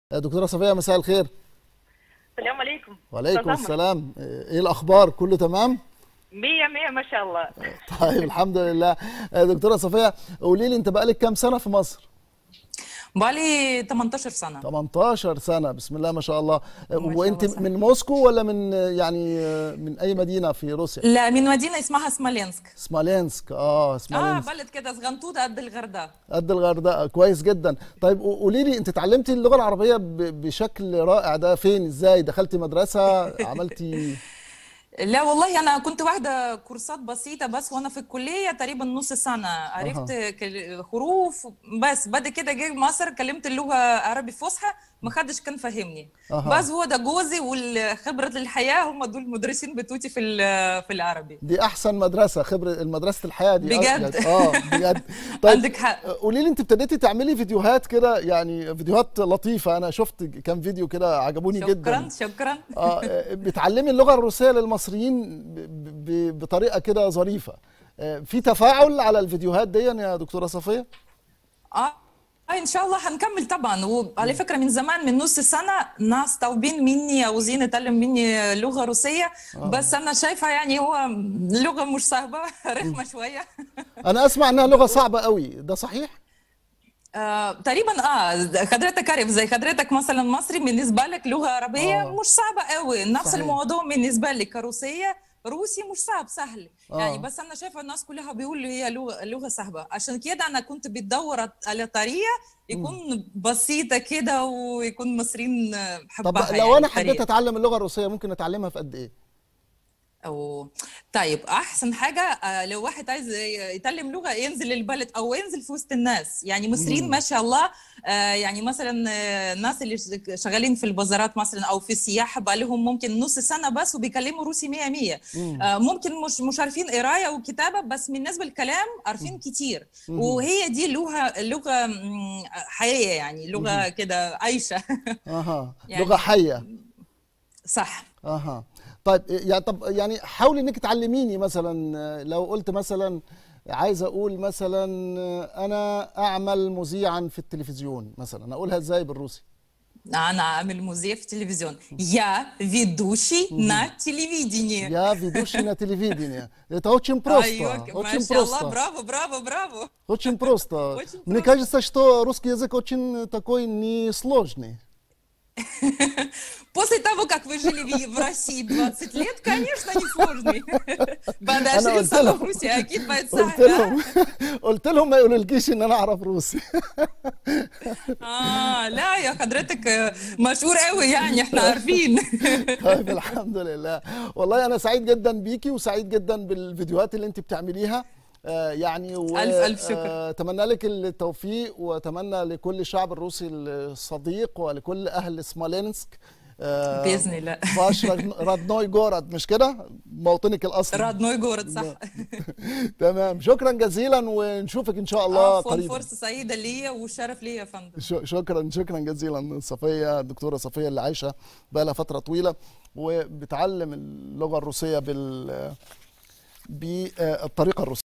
دكتورة صفية مساء الخير السلام عليكم وعليكم أستاذ عمر. السلام ايه الاخبار كله تمام مية مية ما شاء الله طيب الحمد لله دكتورة صفية قولي لي انت بقالك كام سنة في مصر بالي 18 سنة 18 سنة بسم الله ما شاء الله شاء وانت الله، صح. من موسكو ولا من يعني من اي مدينة في روسيا لا من مدينة اسمها سمالينسك سمالينسك اه اه سمالينسك بلد كده صغنطوطة قد الغردقة قد الغردقة كويس جدا طيب قولي لي انت اتعلمتي اللغة العربية ب- بشكل رائع ده فين ازاي دخلتي مدرسة عملتي لا والله أنا كنت واخدة كورسات بسيطة بس وأنا في الكلية تقريبا نص سنة عرفت كل- حروف بس بعد كده جه مصر كلمت اللغة عربي فصحى ما حدش كان فاهمني أها. بس هو ده جوزي والخبرة الحياة هم دول المدرسين بتوعي في ال- في العربي دي احسن مدرسة خبرة مدرسة الحياة دي بجد؟ اه بجد طيب عندك حق قولي لي انت ابتديتي تعملي فيديوهات كده يعني فيديوهات لطيفة انا شفت كام فيديو كده عجبوني شكرا جدا شكرا اه بتعلمي اللغة الروسية للمصريين ب- ب- بطريقة كده ظريفة آه، في تفاعل على الفيديوهات دي يا دكتورة صفية اه آه، ان شاء الله هنكمل طبعا وعلى فكره من زمان من نص سنه ناس طالبين مني عاوزين يتعلم مني لغه روسيه بس انا شايفه يعني هو لغه مش صعبه رخمه شويه انا اسمع انها لغة صعبة قوي ده صحيح آه، تقريبا اه حضرتك عارف زي حضرتك مثلا مصري بالنسبه لك لغه عربيه آه. مش صعبه قوي نفس صحيح. الموضوع بالنسبه لي كروسيه روسي مش صعب سهل آه. يعني بس انا شايفه الناس كلها بيقولوا هي لغه لغه صعبه عشان كده انا كنت بدور على طريقه يكون بسيطه كده ويكون مصريين طب حبها لو يعني انا حبيت الطريقة. اتعلم اللغة الروسية ممكن اتعلمها في قد ايه أو طيب احسن حاجه آه، لو واحد عايز يتعلم لغه ينزل البلد او ينزل في وسط الناس يعني مصريين ما شاء الله آه، يعني مثلا آه، الناس اللي شغالين في البازارات مثلا او في السياحه بقى لهم ممكن نص سنه بس وبيكلموا روسي 100 100 آه، ممكن مش مش عارفين قرايه وكتابه بس بالنسبه للكلام عارفين كتير وهي دي لغه لغه مم، حقيقيه يعني لغه كده عايشه اها يعني- لغة حية صح اها طيب يعني طب يعني حاولي انك تعلميني مثلا آه، لو قلت مثلا عايز اقول مثلا آه، انا اعمل مذيعا في التلفزيون مثلا اقولها ازاي بالروسي انا عامل مذيع في التلفزيون يا ведущий на телевидении Я ведущий на телевидении. Это очень просто. ايوه ما Очень شاء الله просто. برافو برافو برافو Очень просто. Очень Мне просто. кажется, что русский язык очень такой несложный. После того, как вы жили в- в России 20 лет, конечно, несложный. بعد أنا 20 قلت سنة لهم- في روسيا أكيد بقت قلت سهلة لهم قلت لهم ما يقولولكيش ان انا اعرف روسي آه لا يا حضرتك آه، مشهور قوي يعني احنا عارفين طيب الحمد لله والله انا سعيد جدا بيكي وسعيد جدا بالفيديوهات اللي انت بتعمليها آه، يعني و ألف ألف شكر. آه، اتمنى لك التوفيق واتمنى لكل الشعب الروسي الصديق ولكل اهل سمولينسك آه، بإذن الله. باش رادنوي جورد مش كده موطنك الاصلي رادنوي جورد صح تمام شكرا جزيلا ونشوفك ان شاء الله عفوا قريبا فرصة سعيدة ليا وشرف ليا يا فندم ش- شكرا شكرا جزيلا صفيه الدكتوره صفيه اللي عايشه بقى لها فتره طويله وبتعلم اللغه الروسيه بال بالطريقه الروسيه